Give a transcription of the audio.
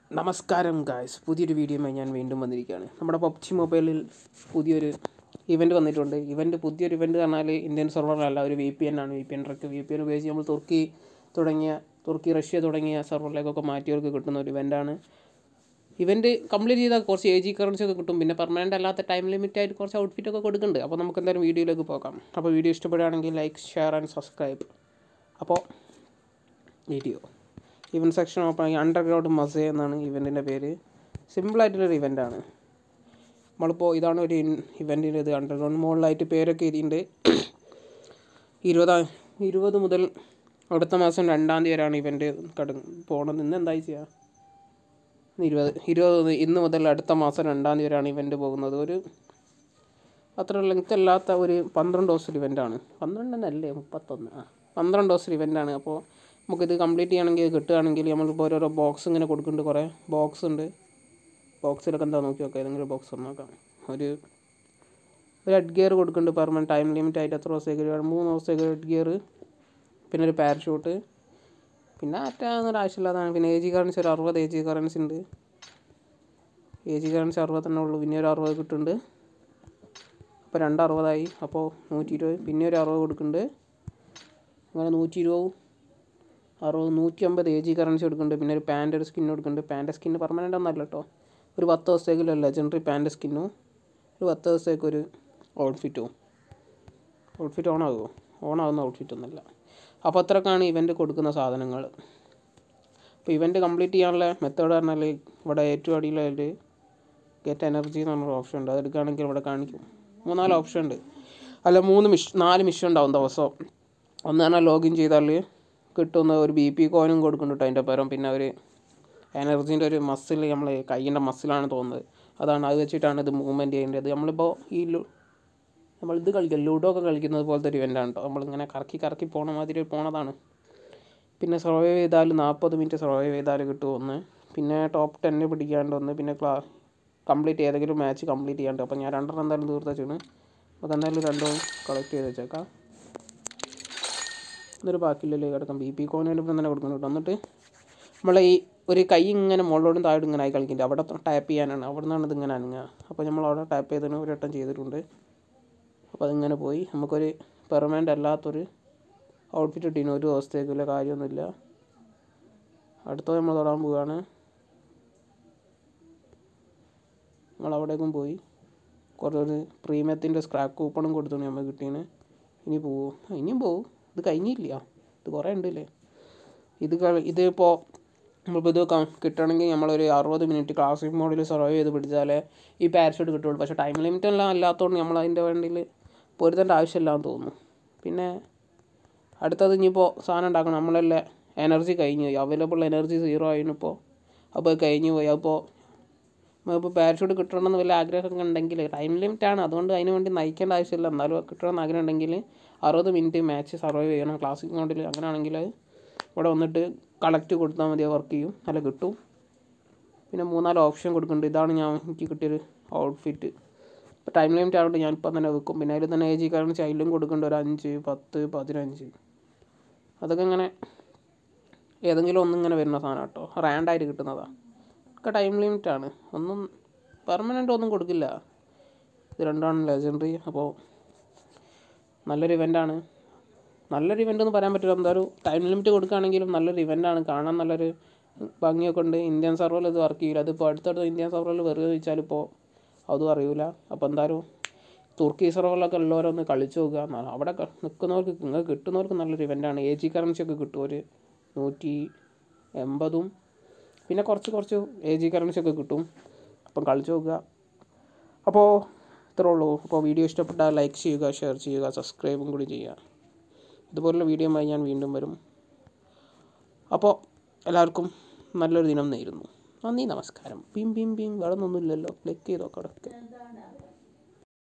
നമസ്കാരം ഗായ്സ് പുതിയൊരു വീഡിയോയുമായി ഞാൻ വീണ്ടും വന്നിരിക്കുകയാണ് നമ്മുടെ പബ്ജി മൊബൈലിൽ പുതിയൊരു ഇവൻറ്റ് വന്നിട്ടുണ്ട് ഇവൻറ്റ് പുതിയൊരു ഇവൻറ്റ് പറഞ്ഞാൽ ഇന്ത്യൻ സെർവറിലല്ല ഒരു വി പി എൻ ആണ് V P N trick V P N ഉപയോഗിച്ച് നമ്മൾ തുർക്കി തുടങ്ങിയ തുർക്കി റഷ്യ തുടങ്ങിയ സെർവറിലേക്കൊക്കെ മാറ്റിയവർക്ക് കിട്ടുന്ന ഒരു ഇവൻ്റാണ് ഇവൻറ്റ് കംപ്ലീറ്റ് ചെയ്താൽ കുറച്ച് എ ജി കറൻസി ഒക്കെ കിട്ടും പിന്നെ പെർമനൻ്റ് അല്ലാത്ത ടൈം ലിമിറ്റ് ആയിട്ട് കുറച്ച് ഔട്ട്ഫിറ്റ് ഒക്കെ കൊടുക്കുന്നുണ്ട് അപ്പോൾ നമുക്ക് എന്തായാലും വീഡിയോയിലേക്ക് പോകാം അപ്പോൾ വീഡിയോ ഇഷ്ടപ്പെടുകയാണെങ്കിൽ ലൈക്ക് ഷെയർ ആൻഡ് സബ്സ്ക്രൈബ് അപ്പോൾ വീഡിയോ ഇവൻറ്റ് സെക്ഷൻ ഓപ്പൺ ആക്കി അണ്ടർഗ്രൗണ്ട് മസേ എന്നാണ് ഇവൻറ്റിൻ്റെ പേര് സിമ്പിളായിട്ടുള്ളൊരു ഇവൻ്റാണ് നമ്മളിപ്പോൾ ഇതാണ് ഒരു ഇവൻറ്റിൻ്റെ ഇത് അണ്ടർഗ്രൗണ്ട് മുകളിലായിട്ട് പേരൊക്കെ എഴുതിയിട്ടുണ്ട് ഇരുപതാം ഇരുപത് മുതൽ അടുത്ത മാസം രണ്ടാം തീയതി വരെയാണ് ഇവൻറ്റ് കട പോണത് ഇന്ന് എന്താ ചെയ്യുക ഇരുപത് ഇരുപത് ഇന്ന് മുതൽ അടുത്ത മാസം രണ്ടാം തീയതി വരെയാണ് ഇവൻറ്റ് പോകുന്നത് ഒരു അത്ര ലെങ്ത് അല്ലാത്ത ഒരു പന്ത്രണ്ട് ദിവസത്തെ ഇവൻ്റാണ് പന്ത്രണ്ടെന്നല്ലേ മുപ്പത്തൊന്ന് ആ പന്ത്രണ്ട് ദിവസത്തെ ഇവൻ്റാണ് അപ്പോൾ നമുക്കിത് കംപ്ലീറ്റ് ചെയ്യണമെങ്കിൽ ഇത് കിട്ടുകയാണെങ്കിൽ നമ്മളിപ്പോൾ ഓരോരോ ബോക്സ് ഇങ്ങനെ കൊടുക്കുന്നുണ്ട് കുറേ ബോക്സ് ഉണ്ട് ബോക്സിലൊക്കെ എന്താ നോക്കി നോക്കാം ഏതെങ്കിലും ബോക്സ് നോക്കാം ഒരു ഒരു ഹെഡ് ഗിയർ കൊടുക്കുന്നുണ്ട് പെർമനൻറ്റ് ടൈം ലിമിറ്റ് ആയിട്ട് എത്ര ദിവസത്തേക്ക് ഒരു മൂന്ന് ദിവസത്തേക്ക് ഹെഡ് ഗിയർ പിന്നെ ഒരു പാരഷൂട്ട് പിന്നെ അറ്റാന്നൊരു ആവശ്യമില്ലാതാണ് പിന്നെ എ ജി കറൻസി ഒരു അറുപത് എ ജി കറൻസി ഉണ്ട് എ ജി കറൻസി അറുപതെണ്ണേ ഉള്ളൂ പിന്നെ ഒരു അറുപത് കിട്ടുന്നുണ്ട് അപ്പോൾ രണ്ട് അറുപതായി അപ്പോൾ നൂറ്റി ഇരുപത് പിന്നെ ഒരു അറുപത് കൊടുക്കുന്നുണ്ട് അങ്ങനെ നൂറ്റി ഇരുപതും അറുപത് നൂറ്റി അമ്പത് എ ജി കറൻസി കൊടുക്കുന്നുണ്ട് പിന്നെ ഒരു പാൻ്റ് ഒരു സ്കിൻ കൊടുക്കുന്നുണ്ട് പാൻ്റ് സ്കിന്ന് പെർമനൻ്റ് ഒന്നല്ല കേട്ടോ ഒരു പത്ത് ദിവസത്തേക്ക് ഒരു ലെജൻഡറി പാൻ്റ് സ്കിന്നും ഒരു പത്ത് ദിവസത്തേക്ക് ഒരു ഔട്ട്ഫിറ്റും ഔട്ട്ഫിറ്റ് ഓൺ ആകുമോ ഓൺ ആകുന്ന ഔട്ട്ഫിറ്റ് ഒന്നുമില്ല അപ്പോൾ അത്രക്കാണ് ഇവൻ്റ് കൊടുക്കുന്ന സാധനങ്ങൾ അപ്പോൾ ഇവൻ്റ് കംപ്ലീറ്റ് ചെയ്യാനുള്ള മെത്തേഡ് പറഞ്ഞാൽ ഇവിടെ ഏറ്റവും അടിയിലായിട്ട് ഗെറ്റ് എനർജി എന്ന് പറഞ്ഞൊരു ഓപ്ഷൻ ഉണ്ട് അതെടുക്കുകയാണെങ്കിൽ ഇവിടെ കാണിക്കും മൂന്നാല് ഓപ്ഷൻ ഉണ്ട് അല്ല മൂന്ന് മിഷ് നാല് മിഷൻ ഉണ്ടാവും ദിവസം ഒന്ന് പറഞ്ഞാൽ ലോഗിൻ ചെയ്താൽ കിട്ടുന്ന ഒരു ബി പി കോയിനും കൊടുക്കുന്നുണ്ട് അതിൻ്റെ പകരം പിന്നെ ഒരു എനർജീൻ്റെ ഒരു മസിൽ നമ്മൾ കൈയിൻ്റെ മസിലാണ് തോന്നുന്നത് അതാണ് അത് വെച്ചിട്ടാണ് ഇത് മൂവ്മെൻറ്റ് ചെയ്യേണ്ടത് നമ്മളിപ്പോൾ ഈ ലു നമ്മൾ ഇത് കളിക്കുക ലൂഡോ ഒക്കെ കളിക്കുന്നത് പോലത്തെ ഒരു ഇവൻ്റാണ് കേട്ടോ നമ്മളിങ്ങനെ കറക്കി കറക്കി പോണ മാതിരി പോണതാണ് പിന്നെ സർവൈവ് ചെയ്താൽ നാൽപ്പത് മിനിറ്റ് സർവൈവ് ചെയ്താൽ കിട്ടും ഒന്ന് പിന്നെ ടോപ്പ് ടെന്ന് പിടിക്കാണ്ട് ഒന്ന് പിന്നെ ക്ലാ കംപ്ലീറ്റ് ഏതെങ്കിലും മാച്ച് കംപ്ലീറ്റ് ചെയ്യാണ്ട് അപ്പോൾ ഞാൻ രണ്ടെണ്ണം എന്തായാലും തീർത്ത് വെച്ചാണ് നമുക്ക് എന്തായാലും രണ്ടും കളക്ട് ചെയ്ത് വെച്ചേക്കാം എന്നൊരു ബാക്കിയില്ലല്ലേ കിടക്കാം ബി പി കോയിനും ഇപ്പം തന്നെ കൊടുക്കണം കേട്ടോ എന്നിട്ട് നമ്മളെ ഈ ഒരു കൈ ഇങ്ങനെ മുകളിലോട്ടും താഴോട്ടും ഇങ്ങനെ ആയി കളിക്കുന്നുണ്ട് അവിടെ ടാപ്പ് ചെയ്യാനാണ് അവിടെ നിന്നാണ് ഇത് ഇങ്ങനെ അനങ്ങുക അപ്പോൾ നമ്മൾ അവിടെ ടാപ്പ് ചെയ്തതിന് ഒരു വട്ടം ചെയ്തിട്ടുണ്ട് അപ്പോൾ അതിങ്ങനെ പോയി നമുക്കൊരു പെർമനൻ്റ് അല്ലാത്തൊരു ഔട്ട്ഫിറ്റ് ഇട്ടീന് ഒരു ദിവസത്തേക്കുള്ള കാര്യമൊന്നുമില്ല അടുത്തത് നമ്മൾ തൊടാൻ പോവുകയാണ് നമ്മൾ അവിടേക്കും പോയി കുറച്ചൊരു പ്രീമിയത്തിൻ്റെ സ്ക്രാപ്പ് കൂപ്പണും കൊടുത്തു നമ്മൾ കിട്ടീന് ഇനി പോവും ഇനിയും പോവും ഇത് കഴിഞ്ഞില്ല ഇത് കുറേ ഉണ്ടല്ലേ ഇത് കളി ഇതിപ്പോൾ നമ്മളിപ്പോൾ ഇത് ക- കിട്ടണമെങ്കിൽ നമ്മളൊരു അറുപത് മിനിറ്റ് ക്ലാസിക് മോഡിൽ സർവൈവ് ചെയ്ത് പിടിച്ചാലേ ഈ പാരഷൂട്ട് കിട്ടുള്ളൂ പക്ഷേ ടൈം ലിമിറ്റ് എല്ലാം അല്ലാത്തതുകൊണ്ട് നമ്മൾ അതിൻ്റെ വേണ്ടിയിൽ പൊരുത്തേണ്ട ആവശ്യമില്ലാന്ന് തോന്നുന്നു പിന്നെ അടുത്തത് ഇനിയിപ്പോൾ സാധനം ഉണ്ടാക്കണം നമ്മളല്ലേ എനർജി കഴിഞ്ഞു പോയി അവൈലബിൾ എനർജി സീറോ ആയിരുന്നു അപ്പോൾ അത് കഴിഞ്ഞു പോയി അപ്പോൾ ഇപ്പോൾ പാരഷൂട്ട് കിട്ടണമെന്ന് വല്ല ആഗ്രഹമൊക്കെ ഉണ്ടെങ്കിൽ ടൈം ലിമിറ്റ് ആണ് അതുകൊണ്ട് അതിന് വേണ്ടി നയിക്കേണ്ട ആവശ്യമില്ല എന്നാലും കിട്ടണമെന്ന് ആഗ്രഹം ഉണ്ടെങ്കിൽ അറുപത് മിനിറ്റ് മാച്ച് സർവൈവ് ചെയ്യണം ക്ലാസിക് മോഡിൽ അങ്ങനെയാണെങ്കിൽ ഇവിടെ വന്നിട്ട് കളക്ട് കൊടുത്താൽ മതി വർക്ക് ചെയ്യും നല്ല കിട്ടും പിന്നെ മൂന്നാല് ഓപ്ഷൻ കൊടുക്കുന്നുണ്ട് ഇതാണ് ഞാൻ എനിക്ക് കിട്ടിയൊരു ഔട്ട്ഫിറ്റ് ഇപ്പോൾ ടൈം ലിമിറ്റ് ആയതുകൊണ്ട് ഞാനിപ്പം തന്നെ വെക്കും പിന്നെ അതിൽ തന്നെ ഏജ് കാരണം ചൈൽഡും കൊടുക്കുന്നുണ്ട് ഒരു അഞ്ച് പത്ത് പതിനഞ്ച് അതൊക്കെ ഇങ്ങനെ ഏതെങ്കിലും ഒന്നിങ്ങനെ വരുന്ന സാധനം കേട്ടോ റാൻഡായിട്ട് കിട്ടുന്നതാണ് ഒക്കെ ടൈം ലിമിറ്റാണ് ഒന്നും പെർമനൻ്റ് ഒന്നും കൊടുക്കില്ല ഇത് രണ്ടാണ് ലെജൻഡറി അപ്പോൾ നല്ലൊരു ഇവൻ്റാണ് നല്ലൊരു ഇവൻ്റ് എന്ന് പറയാൻ പറ്റില്ല എന്താ ഒരു ടൈം ലിമിറ്റ് കൊടുക്കുകയാണെങ്കിലും നല്ലൊരു ഇവൻ്റാണ് കാണാൻ നല്ലൊരു ഭംഗിയൊക്കെ ഉണ്ട് ഇന്ത്യൻ സർവറിൽ ഇത് വർക്ക് ചെയ്യില്ല അതിപ്പോൾ അടുത്തടുത്ത് ഇന്ത്യൻ സർവറിൽ വെറുതെ ചോദിച്ചാൽ ഇപ്പോൾ അതും അറിയില്ല അപ്പോൾ എന്തായാലും തുർക്കി സർവറിലൊക്കെ ഉള്ളവരൊന്ന് കളിച്ച് നോക്കുക എന്നാണ് അവിടെ ക- നിൽക്കുന്നവർക്ക് നിങ്ങൾക്ക് കിട്ടുന്നവർക്ക് നല്ലൊരു ഇവൻ്റാണ് എ ജി കറൻസി ഒക്കെ കിട്ടും ഒരു നൂറ്റി എൺപതും പിന്നെ കുറച്ച് കുറച്ച് എ ജി കറൻസി ഒക്കെ കിട്ടും അപ്പം കളിച്ച് നോക്കുക അപ്പോൾ ഇത്രേ ഉള്ളൂ അപ്പോൾ വീഡിയോ ഇഷ്ടപ്പെട്ടാൽ ലൈക്ക് ചെയ്യുക ഷെയർ ചെയ്യുക സബ്സ്ക്രൈബും കൂടി ചെയ്യുക ഇതുപോലുള്ള വീഡിയോയുമായി ഞാൻ വീണ്ടും വരും അപ്പോൾ എല്ലാവർക്കും നല്ലൊരു ദിനം നേരുന്നു നന്ദി നമസ്കാരം പിം പിം പിം വേറെ ഒന്നുമില്ലല്ലോ ക്ലിക്ക് ചെയ്തോ കടക്കെ